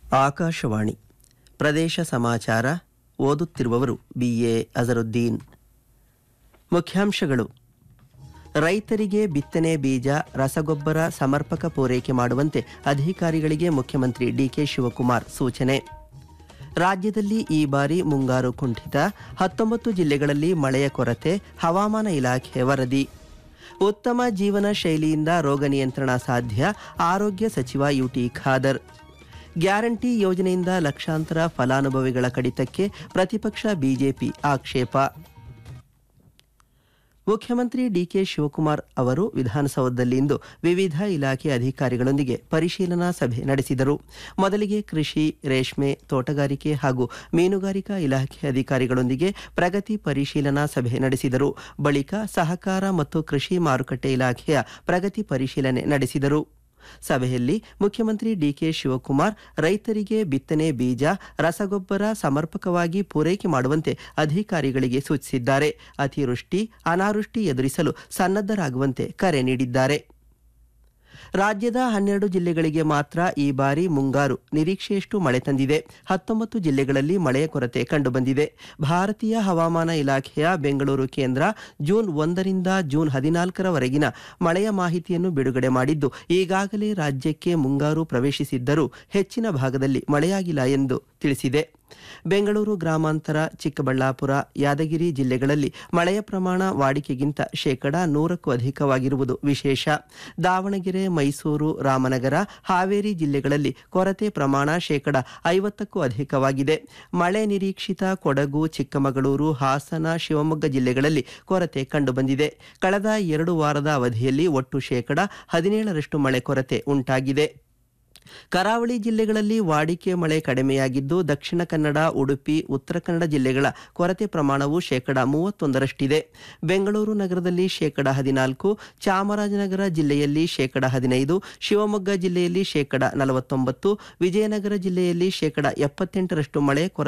ಆಕಾಶವಾಣಿ ಪ್ರದೇಶ ಸಮಾಚಾರ ಓದುತ್ತಿರುವವರು ಬಿಎ ಅಜರುದ್ದೀನ್ ಮುಖ್ಯಾಂಶಗಳು ರೈತರಿಗೆ ಬಿತ್ತನೆ ಬೀಜ ರಸಗೊಬ್ಬರ ಸಮರ್ಪಕ ಪೂರೈಕೆ ಮಾಡುವಂತೆ ಅಧಿಕಾರಿಗಳಿಗೆ ಮುಖ್ಯಮಂತ್ರಿ ಡಿಕೆ ಶಿವಕುಮಾರ್ ಸೂಚನೆ ರಾಜ್ಯದಲ್ಲಿ ಈ ಬಾರಿ ಮುಂಗಾರು ಕುಂಠಿತ ಹತ್ತೊಂಬತ್ತು ಜಿಲ್ಲೆಗಳಲ್ಲಿ ಮಳೆಯ ಕೊರತೆ ಹವಾಮಾನ ಇಲಾಖೆ ವರದಿ ಉತ್ತಮ ಜೀವನ ಶೈಲಿಯಿಂದ ರೋಗ ನಿಯಂತ್ರಣ ಸಾಧ್ಯ ಆರೋಗ್ಯ ಸಚಿವ ಯುಟಿ ಖಾದರ್ ಗ್ಯಾರಂಟಿ ಯೋಜನೆಯಿಂದ ಲಕ್ಷಾಂತರ ಫಲಾನುಭವಿಗಳ ಕಡಿತಕ್ಕೆ ಪ್ರತಿಪಕ್ಷ ಬಿಜೆಪಿ ಆಕ್ಷೇಪ ಮುಖ್ಯಮಂತ್ರಿ ಡಿಕೆ ಶಿವಕುಮಾರ್ ಅವರು ವಿಧಾನಸೌಧದಲ್ಲಿಂದು ವಿವಿಧ ಇಲಾಖೆ ಅಧಿಕಾರಿಗಳೊಂದಿಗೆ ಪರಿಶೀಲನಾ ಸಭೆ ನಡೆಸಿದರು ಮೊದಲಿಗೆ ಕೃಷಿ ರೇಷ್ಮೆ ತೋಟಗಾರಿಕೆ ಹಾಗೂ ಮೀನುಗಾರಿಕಾ ಇಲಾಖೆ ಅಧಿಕಾರಿಗಳೊಂದಿಗೆ ಪ್ರಗತಿ ಪರಿಶೀಲನಾ ಸಭೆ ನಡೆಸಿದರು ಬಳಿಕ ಸಹಕಾರ ಮತ್ತು ಕೃಷಿ ಮಾರುಕಟ್ಟೆ ಇಲಾಖೆಯ ಪ್ರಗತಿ ಪರಿಶೀಲನೆ ನಡೆಸಿದರು ಸಭೆಯಲ್ಲಿ ಮುಖ್ಯಮಂತ್ರಿ ಡಿಕೆ ಶಿವಕುಮಾರ್ ರೈತರಿಗೆ ಬಿತ್ತನೆ ಬೀಜ ರಸಗೊಬ್ಬರ ಸಮರ್ಪಕವಾಗಿ ಪೂರೈಕೆ ಮಾಡುವಂತೆ ಅಧಿಕಾರಿಗಳಿಗೆ ಸೂಚಿಸಿದ್ದಾರೆ ಅತಿವೃಷ್ಟಿ ಅನಾವೃಷ್ಟಿ ಎದುರಿಸಲು ಸನ್ನದ್ಧರಾಗುವಂತೆ ಕರೆ ನೀಡಿದ್ದಾರೆ ರಾಜ್ಯದ ಹನ್ನೆರಡು ಜಿಲ್ಲೆಗಳಿಗೆ ಮಾತ್ರ ಈ ಬಾರಿ ಮುಂಗಾರು ನಿರೀಕ್ಷೆಯಷ್ಟು ಮಳೆ ತಂದಿದೆ ಹತ್ತೊಂಬತ್ತು ಜಿಲ್ಲೆಗಳಲ್ಲಿ ಮಳೆಯ ಕೊರತೆ ಕಂಡುಬಂದಿದೆ ಭಾರತೀಯ ಹವಾಮಾನ ಇಲಾಖೆಯ ಬೆಂಗಳೂರು ಕೇಂದ್ರ ಜೂನ್ ಒಂದರಿಂದ ಜೂನ್ ಹದಿನಾಲ್ಕರವರೆಗಿನ ಮಳೆಯ ಮಾಹಿತಿಯನ್ನು ಬಿಡುಗಡೆ ಮಾಡಿದ್ದು ಈಗಾಗಲೇ ರಾಜ್ಯಕ್ಕೆ ಮುಂಗಾರು ಪ್ರವೇಶಿಸಿದ್ದರೂ ಹೆಚ್ಚಿನ ಭಾಗದಲ್ಲಿ ಮಳೆಯಾಗಿಲ್ಲ ಎಂದು ತಿಳಿಸಿದೆ ಬೆಂಗಳೂರು ಗ್ರಾಮಾಂತರ ಚಿಕ್ಕಬಳ್ಳಾಪುರ ಯಾದಗಿರಿ ಜಿಲ್ಲೆಗಳಲ್ಲಿ ಮಳೆಯ ಪ್ರಮಾಣ ವಾಡಿಕೆಗಿಂತ ಶೇಕಡ ನೂರಕ್ಕೂ ಅಧಿಕವಾಗಿರುವುದು ವಿಶೇಷ ದಾವಣಗೆರೆ ಮೈಸೂರು ರಾಮನಗರ ಹಾವೇರಿ ಜಿಲ್ಲೆಗಳಲ್ಲಿ ಕೊರತೆ ಪ್ರಮಾಣ ಶೇಕಡ ಐವತ್ತಕ್ಕೂ ಅಧಿಕವಾಗಿದೆ ಮಳೆ ನಿರೀಕ್ಷಿತ ಕೊಡಗು ಚಿಕ್ಕಮಗಳೂರು ಹಾಸನ ಶಿವಮೊಗ್ಗ ಜಿಲ್ಲೆಗಳಲ್ಲಿ ಕೊರತೆ ಕಂಡುಬಂದಿದೆ ಕಳೆದ ಎರಡು ವಾರದ ಅವಧಿಯಲ್ಲಿ ಒಟ್ಟು ಶೇಕಡ ಹದಿನೇಳರಷ್ಟು ಮಳೆ ಕೊರತೆ ಉಂಟಾಗಿದೆ ಕರಾವಳಿ ಜಿಲ್ಲೆಗಳಲ್ಲಿ ವಾಡಿಕೆ ಮಳೆ ಕಡಿಮೆಯಾಗಿದ್ದು ದಕ್ಷಿಣ ಕನ್ನಡ ಉಡುಪಿ ಉತ್ತರ ಕನ್ನಡ ಜಿಲ್ಲೆಗಳ ಕೊರತೆ ಪ್ರಮಾಣವು ಶೇಕಡ ಮೂವತ್ತೊಂದರಷ್ಟಿದೆ ಬೆಂಗಳೂರು ನಗರದಲ್ಲಿ ಶೇಕಡ ಹದಿನಾಲ್ಕು ಚಾಮರಾಜನಗರ ಜಿಲ್ಲೆಯಲ್ಲಿ ಶೇಕಡ ಹದಿನೈದು ಶಿವಮೊಗ್ಗ ಜಿಲ್ಲೆಯಲ್ಲಿ ಶೇಕಡ ನಲವತ್ತೊಂಬತ್ತು ವಿಜಯನಗರ ಜಿಲ್ಲೆಯಲ್ಲಿ ಶೇಕಡ ಎಪ್ಪತ್ತೆಂಟರಷ್ಟು ಮಳೆ ಕೊರತೆ